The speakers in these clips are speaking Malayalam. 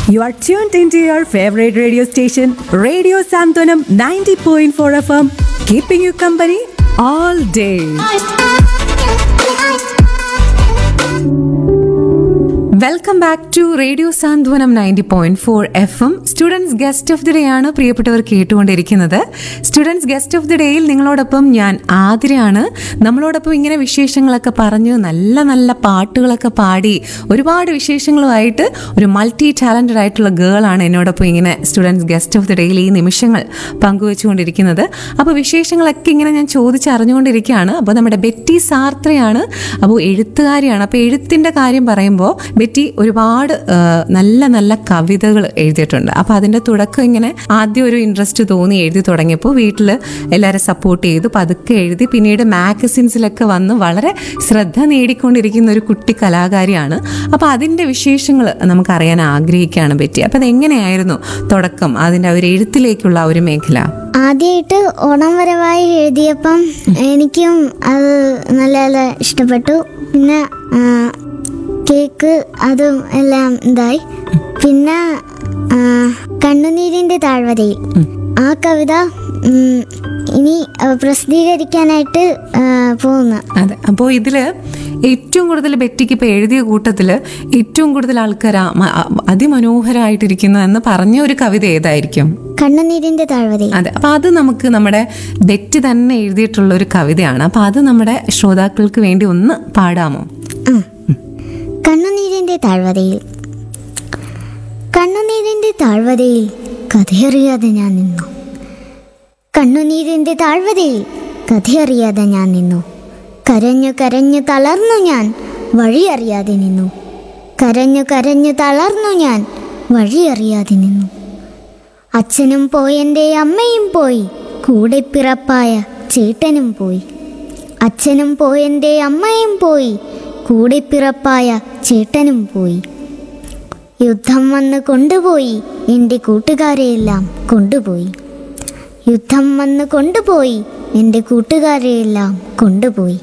You are tuned into your favorite radio station, Radio Santonam 90.4 FM, keeping you company all day. Welcome back to radio Santhwanam ninety point four F M students guest of the day ആണ് പ്രിയപ്പെട്ടവർ കേട്ടുകൊണ്ടിരിക്കുന്നത് സ്റ്റുഡൻസ് ഗസ്റ്റ് ഓഫ് ദി ഡേയിൽ നിങ്ങളോടൊപ്പം ഞാൻ ആതിരയാണ് നമ്മളോടൊപ്പം ഇങ്ങനെ വിശേഷങ്ങളൊക്കെ പറഞ്ഞ് നല്ല നല്ല പാട്ടുകളൊക്കെ പാടി ഒരുപാട് വിശേഷങ്ങളുമായിട്ട് ഒരു മൾട്ടി ടാലന്റഡ് ആയിട്ടുള്ള ഗേൾ ആണ് എന്നോടൊപ്പം ഇങ്ങനെ സ്റ്റുഡൻസ് ഗസ്റ്റ് ഓഫ് ദി ഡേയിൽ ഈ നിമിഷങ്ങൾ പങ്കുവെച്ചുകൊണ്ടിരിക്കുന്നത് അപ്പോൾ വിശേഷങ്ങളൊക്കെ ഇങ്ങനെ ഞാൻ ചോദിച്ചറിഞ്ഞുകൊണ്ടിരിക്കുകയാണ് അപ്പോൾ നമ്മുടെ ബെറ്റി സാർത്രയാണ് അപ്പോൾ എഴുത്തുകാരിയാണ് അപ്പോൾ എഴുത്തിൻ്റെ കാര്യം പറയുമ്പോൾ ബെറ്റി ഒരുപാട് ആ, നല്ല നല്ല കവിതകൾ എഴുതിയിട്ടുണ്ട് അപ്പോൾ അതിൻ്റെ തുടക്കം ഇങ്ങനെ ആദ്യം ഒരു ഇൻട്രസ്റ്റ് തോന്നി എഴുതി തുടങ്ങിയപ്പോൾ വീട്ടിൽ എല്ലാവരും സപ്പോർട്ട് ചെയ്തു പതുക്കെ എഴുതി പിന്നീട് മാഗസിൻസിലൊക്കെ വന്ന് വളരെ ശ്രദ്ധ നേടിക്കൊണ്ടിരിക്കുന്ന ഒരു കുട്ടി കലാകാരിയാണ് അപ്പോൾ അതിൻ്റെ വിശേഷങ്ങൾ നമുക്കറിയാൻ ആഗ്രഹിക്കുകയാണ് ബെറ്റി അപ്പോൾ അതെങ്ങനെയായിരുന്നു തുടക്കം അതിൻ്റെ ആ ഒരു എഴുത്തിലേക്കുള്ള ആ ഒരു മേഖല ആദ്യമായിട്ട് ഓണം വരവായി എഴുതിയപ്പം എനിക്കും അത് നല്ല നല്ല ഇഷ്ടപ്പെട്ടു പിന്നെ ആ, കേക്ക് അതും എല്ലാം ഇതായി പിന്നെ ആ, കണ്ണുനീരിൻ്റെ താഴ്വരയിൽ ആ കവിത ഉം, ഇനി ആ, പ്രസിദ്ധീകരിക്കാനായിട്ട് ആ, പോകുന്നു അതെ അപ്പോൾ ഇതിൽ ഏറ്റവും കൂടുതൽ ബെറ്റിക്ക് ഇപ്പോൾ എഴുതിയ കൂട്ടത്തിൽ ഏറ്റവും കൂടുതൽ ആൾക്കാർ ആ- മ- ആ- അതിമനോഹരമായിട്ടിരിക്കുന്നു എന്ന് പറഞ്ഞ ഒരു കവിത ഏതായിരിക്കും കണ്ണുനീരിൻ്റെ താഴ്വരയിൽ അതെ അപ്പോൾ അത് നമുക്ക് നമ്മുടെ ബെറ്റി തന്നെ എഴുതിയിട്ടുള്ള ഒരു കവിതയാണ് അപ്പോൾ അത് നമ്മുടെ ശ്രോതാക്കൾക്ക് വേണ്ടി ഒന്ന് പാടാമോ ആ. കണ്ണുനീരിൻ്റെ താഴ്വരയിൽ കണ്ണുനീരിൻ്റെ താഴ്വരയിൽ കഥയറിയാതെ ഞാൻ നിന്നു കണ്ണുനീരിൻ്റെ താഴ്വരയിൽ കഥയറിയാതെ ഞാൻ നിന്നു കരഞ്ഞു കരഞ്ഞു തളർന്നു ഞാൻ വഴിയറിയാതെ നിന്നു കരഞ്ഞു കരഞ്ഞു തളർന്നു ഞാൻ വഴിയറിയാതെ നിന്നു അച്ഛനും പോയെൻ്റെ അമ്മയും പോയി കൂടെ പിറപ്പായ ചേട്ടനും പോയി അച്ഛനും പോയെൻ്റെ അമ്മയും പോയി കൂടെ പിറപ്പായ ചേട്ടനും പോയി യുദ്ധം വന്ന് കൊണ്ടുപോയി എൻ്റെ കൂട്ടുകാരെയെല്ലാം കൊണ്ടുപോയി യുദ്ധം വന്ന് കൊണ്ടുപോയി എൻ്റെ കൂട്ടുകാരെയെല്ലാം കൊണ്ടുപോയി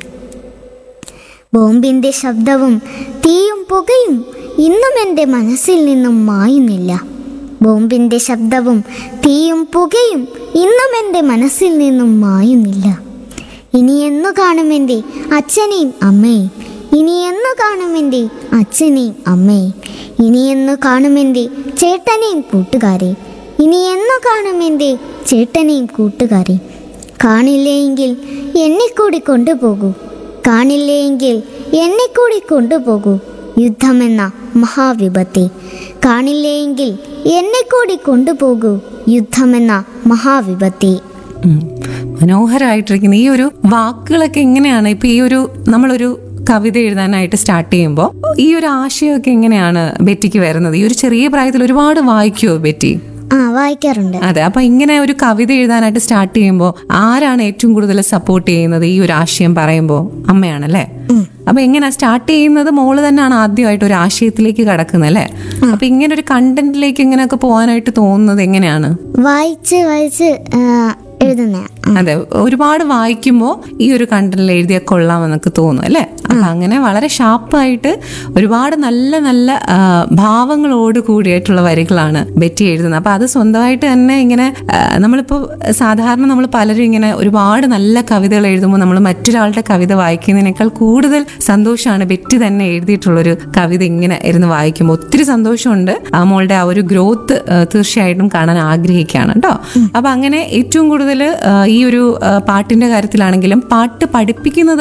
ബോംബിൻ്റെ ശബ്ദവും തീയും പുകയും ഇന്നും എൻ്റെ മനസ്സിൽ നിന്നും മായുന്നില്ല ബോംബിൻ്റെ ശബ്ദവും തീയും പുകയും ഇന്നും എൻ്റെ മനസ്സിൽ നിന്നും മായുന്നില്ല ഇനി എന്നു കാണും എൻ്റെ അച്ഛനെയും അമ്മയെയും ഇനി എന്നു കാണും എൻ്റെ അച്ഛനെയും അമ്മയെയും ഇനി എന്നു കാണും എൻ്റെ ചേട്ടനെയും കൂട്ടുകാരെയും ഇനി എന്നു കാണും എൻ്റെ ചേട്ടനെയും കൂട്ടുകാരെയും കാണില്ലേയെങ്കിൽ എന്നെ കൂടി കൊണ്ടുപോകൂ കാണില്ലേയെങ്കിൽ എന്നെ കൂടി കൊണ്ടുപോകൂ യുദ്ധമെന്ന മഹാവിപത്തെ കാണില്ലേയെങ്കിൽ എന്നെ കൂടി കൊണ്ടുപോകൂ യുദ്ധമെന്ന മഹാവിപത്തെ ഉം. മനോഹരമായിട്ടിരിക്കുന്ന ഈ ഒരു വാക്കുകളൊക്കെ എങ്ങനെയാണ് ഇപ്പൊ ഈ ഒരു നമ്മളൊരു കവിത എഴുതാനായിട്ട് സ്റ്റാർട്ട് ചെയ്യുമ്പോൾ ഈ ഒരു ആശയമൊക്കെ എങ്ങനെയാണ് ബെറ്റിക്ക് വരുന്നത് ഈ ഒരു ചെറിയ പ്രായത്തിൽ ഒരുപാട് വായിക്കുമോ ബെറ്റി ആ വായിക്കാറുണ്ട് അതെ അപ്പൊ ഇങ്ങനെ ഒരു കവിത എഴുതാനായിട്ട് സ്റ്റാർട്ട് ചെയ്യുമ്പോൾ ആരാണ് ഏറ്റവും കൂടുതൽ സപ്പോർട്ട് ചെയ്യുന്നത് ഈ ഒരു ആശയം പറയുമ്പോൾ അമ്മയാണല്ലേ അപ്പൊ എങ്ങനെ സ്റ്റാർട്ട് ചെയ്യുന്നത് മോള് തന്നെയാണ് ആദ്യമായിട്ട് ഒരു ആശയത്തിലേക്ക് കടക്കുന്നത് അല്ലേ അപ്പൊ ഇങ്ങനെ ഒരു കണ്ടന്റിലേക്ക് ഇങ്ങനെയൊക്കെ പോകാനായിട്ട് തോന്നുന്നത് എങ്ങനെയാണ് വായിച്ച് വായിച്ച് ആ, എഴുതുന്ന അതെ ഒരുപാട് വായിക്കുമ്പോൾ ഈ ഒരു കണ്ടന്റിൽ എഴുതിയാൽ കൊള്ളാമെന്നൊക്കെ തോന്നും അല്ലേ അപ്പൊ അങ്ങനെ വളരെ ഷാർപ്പായിട്ട് ഒരുപാട് നല്ല നല്ല ആ, ഭാവങ്ങളോട് കൂടിയായിട്ടുള്ള വരികളാണ് ബെറ്റി എഴുതുന്നത് അപ്പൊ അത് സ്വന്തമായിട്ട് തന്നെ ഇങ്ങനെ ആ, നമ്മളിപ്പോ സാധാരണ നമ്മൾ പലരും ഇങ്ങനെ ഒരുപാട് നല്ല കവിതകൾ എഴുതുമ്പോൾ നമ്മൾ മറ്റൊരാളുടെ കവിത വായിക്കുന്നതിനേക്കാൾ കൂടുതൽ സന്തോഷമാണ് ബെറ്റി തന്നെ എഴുതിയിട്ടുള്ളൊരു കവിത ഇങ്ങനെ ഇരുന്ന് വായിക്കുമ്പോൾ ഒത്തിരി സന്തോഷമുണ്ട് ആ മോളുടെ ആ ഒരു ഗ്രോത്ത് തീർച്ചയായിട്ടും കാണാൻ ആഗ്രഹിക്കുകയാണ് കേട്ടോ അപ്പൊ അങ്ങനെ ഏറ്റവും കൂടുതൽ ഈ ഒരു ആ, പാട്ടിന്റെ കാര്യത്തിലാണെങ്കിലും പാട്ട് പഠിപ്പിക്കുന്നത്